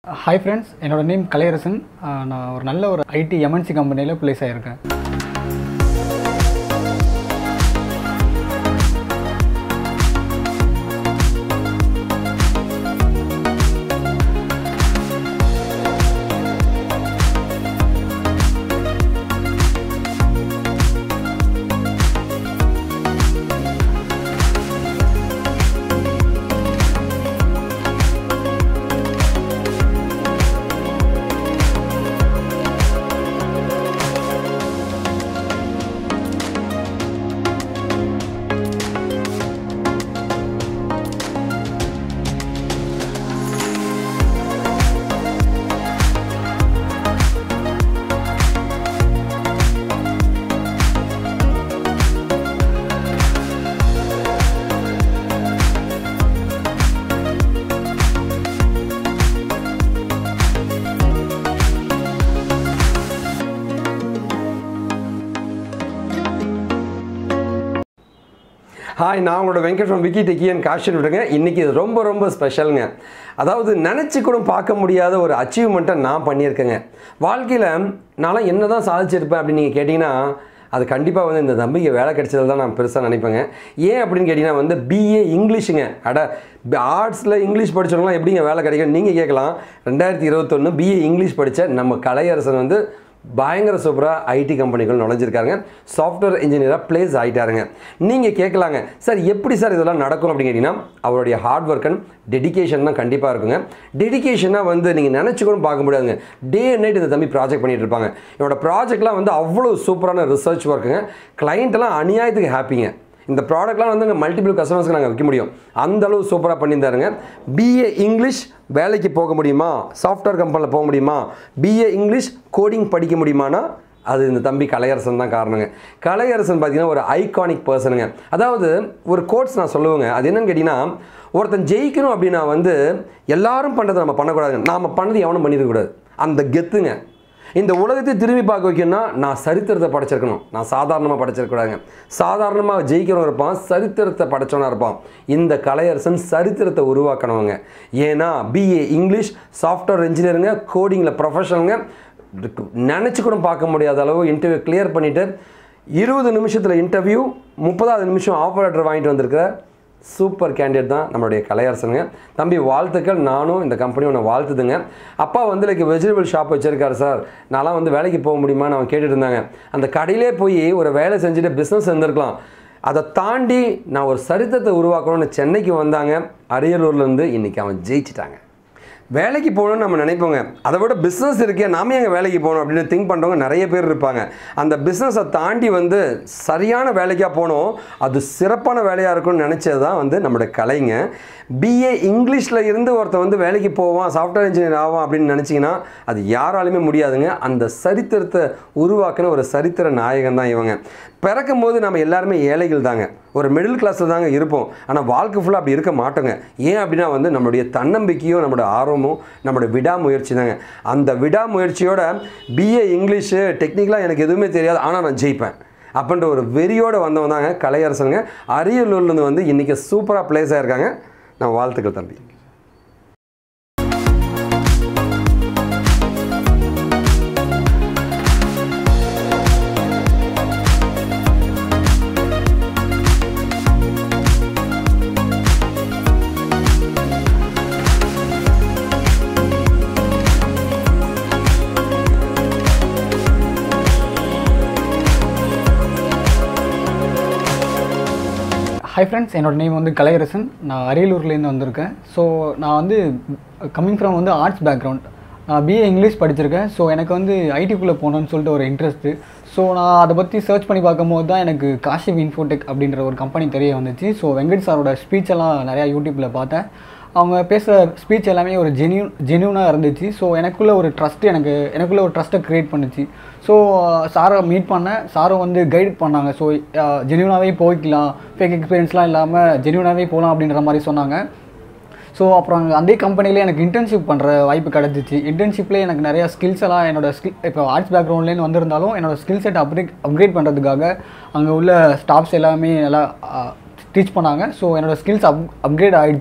hi friends என்னோட name Kalaiyarasan ah நான் ஒரு நல்ல ஒரு ஐடி எம்என்சி கம்பெனியில் ப்ளேஸ் ஆகியிருக்கேன் ஹாய் நான் உங்களோட வெங்கட் ஃப்ரம் விக்கி டெக்கியன் காஷன் விடுங்க இன்றைக்கி இது ரொம்ப ரொம்ப ஸ்பெஷலுங்க அதாவது நினச்சி கூட பார்க்க முடியாத ஒரு அச்சீவ்மெண்ட்டை நான் பண்ணியிருக்கேங்க வாழ்க்கையில் நான்லாம் என்ன தான் சாதிச்சிருப்பேன் அப்படின்னு நீங்கள் கேட்டிங்கன்னா அது கண்டிப்பாக வந்து இந்த தம்பிக்கு வேலை கிடைச்சது தான் நான் பெருசாக நினைப்பேங்க ஏன் அப்படின்னு கேட்டிங்கன்னா வந்து பிஏ இங்கிலீஷுங்க அட ஆர்ட்ஸில் இங்கிலீஷ் படிச்சவங்களாம் எப்படிங்க வேலை கிடைக்கும் நீங்கள் கேட்கலாம் ரெண்டாயிரத்தி இருபத்தொன்று பிஏ இங்கிலீஷ் படித்த நம்ம கலையரசன் வந்து பயங்கர சூப்பராக ஐடி கம்பெனிகள் நுழைஞ்சிருக்காருங்க சாஃப்ட்வேர் இன்ஜினியராக ப்ளேஸ் ஆகிட்டாருங்க நீங்கள் கேட்கலாங்க சார் எப்படி சார் இதெல்லாம் நடக்கும் அப்படின்னு கேட்டிங்கன்னா அவருடைய ஹார்ட் ஒர்க் அண்ட் டெடிகேஷன் தான் கண்டிப்பாக இருக்குங்க டெடிகேஷனாக வந்து நீங்கள் நினச்சி கூட பார்க்க முடியாதுங்க டே அண்ட் நைட் இந்த தம்பி ப்ராஜெக்ட் பண்ணிட்டு இருப்பாங்க என்னோட ப்ராஜெக்ட்லாம் வந்து அவ்வளோ சூப்பரான ரிசர்ச் ஒர்க்குங்க client எல்லாம் அநியாயத்துக்கு ஹாப்பிங்க இந்த ப்ராடக்ட்லாம் வந்து மல்டிபிள் கஸ்டமர்ஸ்க்கு நாங்கள் விற்க முடியும் அந்த அளவு சூப்பராக பண்ணியிருந்தாருங்க பிஏ இங்கிலீஷ் வேலைக்கு போக முடியுமா சாஃப்ட்வேர் கம்பெனியில் போக முடியுமா பிஏ இங்கிலீஷ் கோடிங் படிக்க முடியுமானா அது இந்த தம்பி கலையரசன் தான் காரணங்க கலையரசன் பார்த்தீங்கன்னா ஒரு ஐகானிக் பர்சனுங்க அதாவது ஒரு கோட்ஸ் நான் சொல்லுவேங்க அது என்னன்னு கேட்டிங்கன்னா ஒருத்தன் ஜெயிக்கணும் அப்படின்னா வந்து எல்லாரும் பண்ணுறதை நம்ம பண்ணக்கூடாதுங்க நாம் பண்ணது எவனும் பண்ணிடக்கூடாது அந்த கெத்துங்க இந்த உலகத்தை திரும்பி பார்க்க வைக்கணும்னா நான் சரித்திரத்தை படைச்சிருக்கணும் நான் சாதாரணமாக படைச்சிருக்கூடாதுங்க சாதாரணமாக ஜெயிக்கிறவன் இருப்பான் சரித்திரத்தை படைச்சவனாக இருப்பான் இந்த கலையரசன் சரித்திரத்தை உருவாக்கணவங்க ஏன்னா பிஏ இங்கிலீஷ் சாஃப்ட்வேர் இன்ஜினியருங்க கோடிங்கில் ப்ரொஃபஷனலுங்க நினச்சி கூட பார்க்க முடியாத அளவு இன்டர்வியூ கிளியர் பண்ணிவிட்டு இருபது நிமிஷத்தில் இன்டர்வியூ முப்பதாவது நிமிஷம் ஆஃபர் லெட்டர் வாங்கிட்டு வந்திருக்கிற சூப்பர் கேண்டிடேட் தான் நம்மளுடைய கலையரசனுங்க தம்பி வாழ்த்துக்கள் நானும் இந்த கம்பெனி உன்னை வாழ்த்துதுங்க அப்பா வந்து லைக் வெஜிடபிள் ஷாப் வச்சிருக்காரு சார் நான்லாம் வந்து வேலைக்கு போக முடியுமான்னு அவன் கேட்டுட்டு இருந்தாங்க அந்த கடையிலே போய் ஒரு வேலை செஞ்சுட்டு பிஸ்னஸ் இருந்திருக்கலாம் அதை தாண்டி நான் ஒரு சரித்திரத்தை உருவாக்கணும்னு சென்னைக்கு வந்தாங்க அரியலூர்லேருந்து இன்றைக்கி அவன் ஜெயிச்சிட்டாங்க வேலைக்கு போகணும்னு நம்ம நினைப்போங்க அதை விட பிஸ்னஸ் இருக்கே நாம எங்கே வேலைக்கு போகணும் அப்படின்னு திங்க் பண்ணுறவங்க நிறைய பேர் இருப்பாங்க அந்த பிஸ்னஸை தாண்டி வந்து சரியான வேலைக்காக போகணும் அது சிறப்பான வேலையாக இருக்கும்னு நினச்சது தான் வந்து நம்மளுடைய கலைங்க பிஏ இங்கிலீஷில் இருந்து ஒருத்தன் வந்து வேலைக்கு போவான் சாஃப்ட்வேர் இன்ஜினியர் ஆவான் அப்படின்னு நினச்சிங்கன்னா அது யாராலுமே முடியாதுங்க அந்த சரித்திரத்தை உருவாக்குன ஒரு சரித்திர நாயகன் தான் இவங்க பிறக்கும் போது நம்ம எல்லாருமே ஏழைகள் தாங்க ஒரு மிடில் கிளாஸில் தாங்க இருப்போம் ஆனால் வாழ்க்கை ஃபுல்லாக அப்படி இருக்க மாட்டோங்க ஏன் அப்படின்னா வந்து நம்மளுடைய தன்னம்பிக்கையும் நம்மளோட ஆர்வமும் நம்மளோட விடாமுயற்சி தாங்க அந்த விடாமுயற்சியோட பிஏ இங்கிலீஷு டெக்னிக்கலாக எனக்கு எதுவுமே தெரியாது ஆனால் நான் ஜெயிப்பேன் அப்படின்ற ஒரு வெறியோடு வந்தவங்க தாங்க கலையரசனுங்க அரியலூர்லேருந்து வந்து இன்றைக்கி சூப்பராக பிளேஸ் ஆகிருக்காங்க நான் வாழ்த்துக்கள் தம்பி ஹாய் ஃப்ரெண்ட்ஸ் என்னோட நேம் வந்து கலையரசன் நான் அரியலூர்லேருந்து வந்திருக்கேன் ஸோ நான் வந்து கம்மிங் ஃப்ரம் வந்து ஆர்ட்ஸ் பேக்ரவுண்ட் நான் பிஏ இங்கிலீஷ் படிச்சிருக்கேன் ஸோ எனக்கு வந்து ஐடிக்குள்ளே போகணுன்னு சொல்லிட்டு ஒரு இன்ட்ரெஸ்ட்டு ஸோ நான் அதை பற்றி சர்ச் பண்ணி பார்க்கும்போது தான் எனக்கு காஷிப் இன்ஃபோடெக் அப்படின்ற ஒரு கம்பெனி தெரிய வந்துச்சு ஸோ வெங்கட் சாரோட ஸ்பீச் எல்லாம் நிறையா யூடியூப்பில் பார்த்தேன் அவங்க பேசுகிற ஸ்பீச் எல்லாமே ஒரு ஜென்யூன் ஜென்யூனாக இருந்துச்சு ஸோ எனக்குள்ளே ஒரு ட்ரஸ்ட் எனக்கு எனக்குள்ளே ஒரு ட்ரஸ்ட்டை க்ரியேட் பண்ணுச்சு ஸோ சாரை மீட் பண்ணேன் சாரும் வந்து கைட் பண்ணாங்க ஸோ ஜென்யூனாகவே போய்க்கலாம் ஃபேக் எக்ஸ்பீரியன்ஸ்லாம் இல்லாமல் ஜென்யூனாகவே போகலாம் அப்படின்ற மாதிரி சொன்னாங்க ஸோ அப்புறம் அங்க அதே கம்பெனிலே எனக்கு இன்டர்ன்ஷிப் பண்ணுற வாய்ப்பு கிடச்சிச்சு இன்டர்ன்ஷிப்லேயே எனக்கு நிறையா ஸ்கில்ஸ் எல்லாம் என்னோட ஸ்கில் இப்போ ஆர்ட்ஸ் பேக்ரவுண்ட்லேருந்து வந்திருந்தாலும் என்னோட ஸ்கில் செட் அப்கிரேட் அப்கிரேட் பண்ணுறதுக்காக அங்கே உள்ள ஸ்டாஃப்ஸ் எல்லாமே நல்லா டீச் பண்ணாங்க ஸோ என்னோடய ஸ்கில்ஸ் அப் அப்கிரேட் ஆகிடுச்சு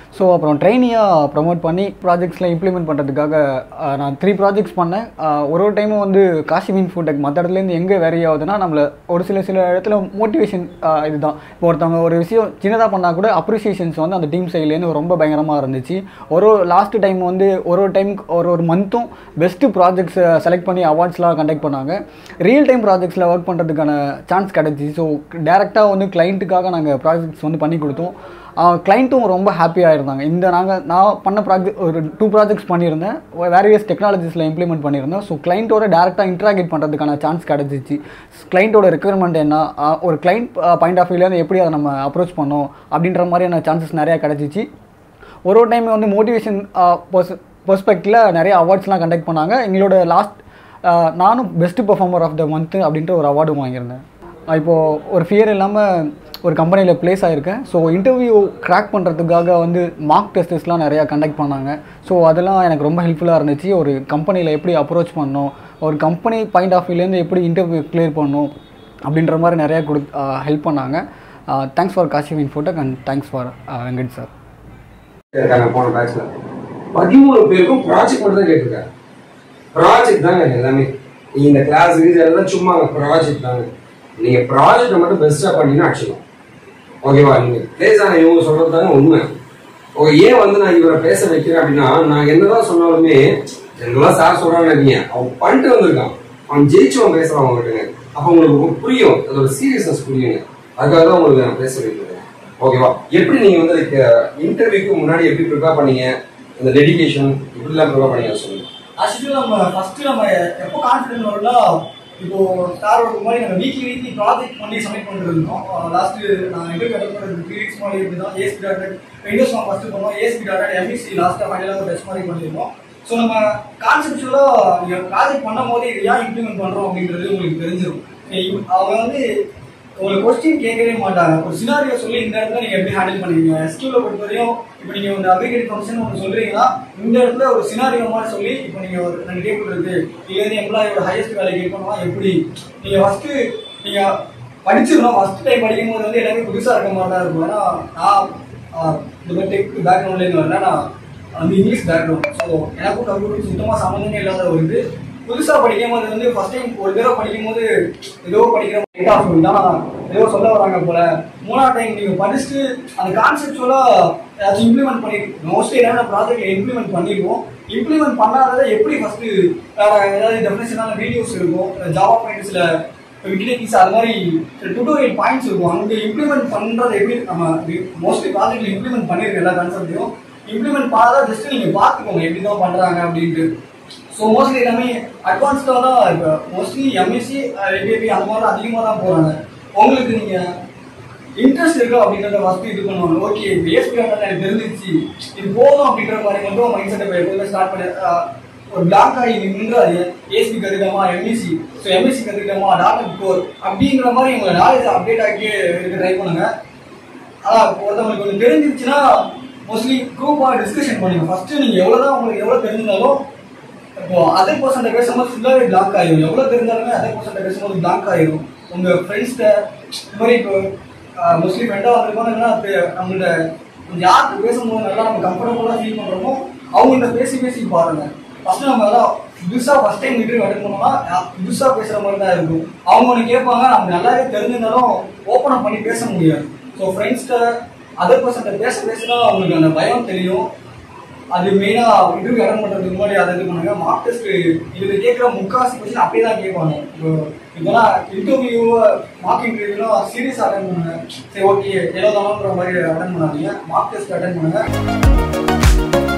ஸோ அப்புறம் ட்ரெயினியாக ப்ரமோட் பண்ணி ப்ராஜெக்ட்ஸ்லாம் இம்ப்ளிமெண்ட் பண்ணுறதுக்காக ஆஹ், நான் த்ரீ ப்ராஜெக்ட்ஸ் பண்ணேன் ஆஹ், ஒரு ஒரு டைமும் வந்து காசி மீன் ஃபுட் டெக் மற்ற இடத்துலேருந்து எங்கே வேரி ஆகுதுன்னா நம்மள ஒரு சில சில இடத்துல மோட்டிவேஷன் இதுதான் இப்போ ஒருத்தவங்க ஒரு விஷயம் சின்னதாக பண்ணால் கூட அப்ரிசியேஷன்ஸ் வந்து அந்த டீம் சைட்லேருந்து ரொம்ப பயங்கரமாக இருந்துச்சு ஒரு லாஸ்ட் டைம் வந்து ஒரு ஒரு டைம் ஒரு ஒரு மந்த்தும் பெஸ்ட்டு ப்ராஜெக்ட்ஸை செலக்ட் பண்ணி அவார்ட்ஸ்லாம் கண்டக்ட் பண்ணாங்க ரியல் டைம் ப்ராஜெக்ட்ஸில் ஒர்க் பண்ணுறதுக்கான சான்ஸ் கிடச்சி ஸோ டேரெக்டாக வந்து கிளைண்ட்டுக்காக நாங்கள் ப்ராஜெக்ட்ஸ் வந்து பண்ணி கொடுத்தோம் கிளைண்ட்டும் ரொம்ப ஹாப்பியாக இருந்தாங்க இந்த நாங்கள் நான் பண்ண ப்ராஜெக்ட் ஒரு டூ ப்ராஜெக்ட்ஸ் பண்ணியிருந்தேன் வேரியஸ் டெக்னாலஜிஸில் இம்ப்ளிமெண்ட் பண்ணியிருந்தேன் ஸோ கிளைண்ட்டோட டேரெக்டாக இன்ட்ராகேட் பண்ணுறதுக்கான சான்ஸ் கிடச்சிச்சு கிளைண்ட்டோட ரெக்குயர்மெண்ட் என்ன ஆஹ் ஒரு கிளைண்ட் பாயிண்ட் ஆஃப் வியூலேருந்து எப்படி அதை நம்ம அப்ரோச் பண்ணோம் அப்படின்ற மாதிரியான சான்சஸ் நிறையா கிடச்சிச்சு ஒரு ஒரு டைம் வந்து மோட்டிவேஷன் பெர்ஸ்பெக்டில் நிறைய அவார்ட்ஸ்லாம் கண்டக்ட் பண்ணாங்க எங்களோட லாஸ்ட் நானும் best performer of the month அப்படின்ற ஒரு அவார்டும் வாங்கியிருந்தேன் இப்போது ஒரு ஃபியர் இல்லாமல் ஒரு கம்பெனியில் ப்ளேஸ் ஆகிருக்கேன் ஸோ இன்டர்வியூ கிராக் பண்ணுறதுக்காக வந்து மார்க் டெஸ்டஸ்லாம் நிறையா கண்டக்ட் பண்ணாங்க ஸோ அதெல்லாம் எனக்கு ரொம்ப ஹெல்ப்ஃபுல்லாக இருந்துச்சு ஒரு கம்பெனியில் எப்படி அப்ரோச் பண்ணணும் ஒரு கம்பெனி பாயிண்ட் ஆஃப் வியூலேருந்து எப்படி இன்டர்வியூ கிளியர் பண்ணணும் அப்படின்ற மாதிரி நிறையா கொடு ஹெல்ப் பண்ணாங்க thanks for Kashi infotech and thanks for Venkat sir இருக்காங்க போன பேட்ச்ல பதிமூணு பேருக்கும் ப்ராஜெக்ட் மட்டும் தான் கேட்டிருக்காங்க ப்ராஜெக்ட் தாங்க எல்லாமே நீங்க இந்த கிளாஸ் இது எல்லாம் சும்மா ப்ராஜெக்ட் தாங்க நீங்க ப்ராஜெக்ட் மட்டும் பெஸ்டா பண்ணீங்கன்னா அடிச்சிடலாம் ஓகேவா நீங்க பிளேஸ் ஆன இவங்க சொல்றது தாங்க உண்மை ஓகே ஏன் வந்து நான் இவரை பேச வைக்கிறேன் அப்படின்னா நான் என்னதான் சொன்னாலுமே ஜெனரலா சார் சொல்றான்னு இருக்கீங்க அவன் பண்ணிட்டு வந்திருக்கான் அவன் ஜெயிச்சவன் பேசுறான் அவங்ககிட்ட அப்ப உங்களுக்கு ரொம்ப புரியும் அதோட சீரியஸ்னஸ் புரியுங்க அதுக்காக தான் உங்களுக்கு நான் பேச வைக்கிறேன் ஓகேவா எப்படி நீங்க வந்து இன்டர்வியூக்கு முன்னாடி எப்படி ப்ரிப்பேர் பண்ணீங்க அந்த டெடிகேஷன் எப்படிலாம் ப்ரிப்பேர் பண்ணீங்க அதை சொல்லுங்க ஆக்சுவலி நம்ம ஃபர்ஸ்ட் நம்ம எப்போ கான்ஃபிடென்ட் வரும்னா இப்போ ஸ்டாரோட மாதிரி நம்ம வீக்லி வீக்லி ப்ராஜெக்ட் பண்ணி சப்மிட் பண்ணிட்டு இருந்தோம் லாஸ்ட் நான் இன்டர்வியூ அட்டன் பண்ணுறது த்ரீ வீக்ஸ் மாதிரி இப்படி தான் ஏஎஸ்பி டாட் விண்டோஸ் நான் ஃபர்ஸ்ட் பண்ணோம் ஏஎஸ்பி டாட் எம்இசி லாஸ்ட்டாக ஃபைனலாக டெஸ்ட் மாதிரி பண்ணியிருந்தோம் ஸோ நம்ம கான்செப்டுவலாக நீங்கள் ப்ராஜெக்ட் பண்ணும் போது இது ஏன் இம்ப்ளிமெண்ட் பண்ணுறோம் அப்படின்றது உங்களுக்கு தெரிஞ்சிடும் இ- அவங்க வந்து ஒரு கொஸ்டின் கேட்கவே மாட்டாங்க ஒரு சினாரியோ சொல்லி இந்த இடத்துல நீங்க எப்படி ஹேண்டில் பண்ணுவீங்க எஸ்கியூல பொறுத்தவரையும் இப்போ நீங்க ஒரு அப்ளிகேட் ஃபங்க்ஷன் ஒன்று சொல்றீங்கன்னா இந்த இடத்துல ஒரு சினாரியோ மாதிரி சொல்லி இப்போ நீங்க ஒரு ரெண்டு டேபிள் இருக்கு இதுல இருந்து எம்ப்ளாயோட ஹையஸ்ட் வேலை கேட் பண்ணலாம் எப்படி நீங்க ஃபர்ஸ்ட் நீங்க படிச்சிருந்தோம் ஃபர்ஸ்ட் டைம் படிக்கும் போது வந்து எல்லாமே புதுசா இருக்க மாதிரி தான் இருக்கும் ஏன்னா நான் ஆஹ், இந்த மாதிரி டெக் பேக்ரவுண்ட்ல இருந்து வரல நான் வந்து இங்கிலீஷ் பேக்ரவுண்ட் ஸோ எனக்கும் கம்ப்யூட்டர் சுத்தமா சம்மந்தமே இல்லாத ஒரு இது புதுசா படிக்கும் போது வந்து ஃபர்ஸ்ட் டைம் ஒரு தடவை படிக்கும் போது ஏதோ படிக்கிற மாதிரி ஆஃப் தான் ஏதோ சொல்ல வராங்க போல மூணாவது டைம் நீங்க படிச்சுட்டு அந்த கான்செப்டுவலா ஏதாச்சும் இம்ப்ளிமெண்ட் பண்ணி மோஸ்ட்லி என்னென்ன ப்ராஜெக்ட் இம்ப்ளிமெண்ட் பண்ணிடுவோம் இம்ப்ளிமெண்ட் பண்ணாததை எப்படி ஃபர்ஸ்ட் ஏதாவது டெஃபினேஷனான வீடியோஸ் இருக்கும் ஜாவா பாயிண்ட்ஸ்ல விக்கிடேக்கிஸ் அது மாதிரி டுட்டோரியல் பாயிண்ட்ஸ் இருக்கும் அங்க இம்ப்ளிமெண்ட் பண்றது எப்படி நம்ம மோஸ்ட்லி ப்ராஜெக்ட்ல இம்ப்ளிமெண்ட் பண்ணிருக்க எல்லா கான்செப்டையும் இம்ப்ளிமெண்ட் பண்ணாதான் ஜஸ்ட் நீங்க பாத்துக்கோங்க எப்படி தான் பண்றாங்க அப்படின்ட்டு ஸோ மோஸ்ட்லி எல்லாமே அட்வான்ஸ்டாக தான் இப்போ மோஸ்ட்லி எம்எஸ்சி எபிபி அந்த மாதிரி அதிகமாக தான் போகிறாங்க உங்களுக்கு நீங்கள் இன்ட்ரெஸ்ட் இருக்கா அப்படின்றத ஃபஸ்ட்டு இது பண்ணுவாங்க ஓகே பேஸ்ட் எனக்கு தெரிஞ்சிருச்சு இது போதும் அப்படின்ற மாதிரி மட்டும் மைண்ட் செட்டை எப்போதுமே ஸ்டார்ட் பண்ணி ஆஹ், ஒரு பிளாக் ஆகி நின்றாது ஏஎஸ்பி கற்றுக்கலாமா எம்எஸ்சி ஸோ எம்எஸ்சி கற்றுக்கலாமா டாட்டா கோர் அப்படிங்கிற மாதிரி உங்களை நாலேஜ் அப்டேட் ஆக்கி இருக்க ட்ரை பண்ணுங்க அதான் ஒருத்தவங்களுக்கு ஒன்று தெரிஞ்சிருச்சுன்னா மோஸ்ட்லி குரூப்பாக டிஸ்கஷன் பண்ணுங்க ஃபர்ஸ்ட் நீங்கள் எவ்வளோதான் உங்களுக்கு எவ்வளோ தெரிஞ்சிருந்தாலும் இப்போ அதே பர்சன்ட் பேசும்போது ஃபுல்லாகவே பிளாக் ஆயிடும் எவ்வளோ தெரிஞ்சாலுமே அதே பர்சன்ட் பேசும்போது பிளாக் ஆயிடும் உங்கள் ஃப்ரெண்ட்ஸ்கிட்ட இந்த மாதிரி இப்போ மோஸ்ட்லி ஃப்ரெண்டாக வந்திருக்கோம்னா நம்மள்ட்ட கொஞ்சம் யார்கிட்ட பேசும்போது நல்லா நம்ம கம்ஃபர்டபுளாக ஃபீல் பண்ணுறோமோ அவங்கள்ட்ட பேசி பேசி பாருங்க ஃபர்ஸ்ட் நம்ம அதான் புதுசாக ஃபர்ஸ்ட் டைம் இன்டர்வியூ அட்டன் பண்ணோம்னா புதுசாக பேசுகிற மாதிரி தான் இருக்கும் அவங்க ஒன்று கேட்பாங்க நமக்கு நல்லாவே தெரிஞ்சிருந்தாலும் ஓப்பன் அப் பண்ணி பேச முடியாது ஸோ ஃப்ரெண்ட்ஸ்கிட்ட அதர் பர்சன்ட்ட பேச பேசினா அவங்களுக்கு அந்த பயம் தெரியும் அது மெயினா இன்டர்வியூ அட்டன் பண்றதுக்கு முன்னாடி அதை இது பண்ணுங்க மார்க் டெஸ்ட் இதுல கேட்குற முக்காசி கொஸ்டின் அப்படியே தான் கேட்பாங்க இப்போ இதெல்லாம் இன்டர்வியூ மார்க் இன்டர்வியூலாம் சீரியஸ் அட்டன் பண்ணுங்க சரி ஓகே ஏதோ தானோன்ற மாதிரி அட்டன் பண்ணாதீங்க மார்க் டெஸ்ட் அட்டன் பண்ணுங்க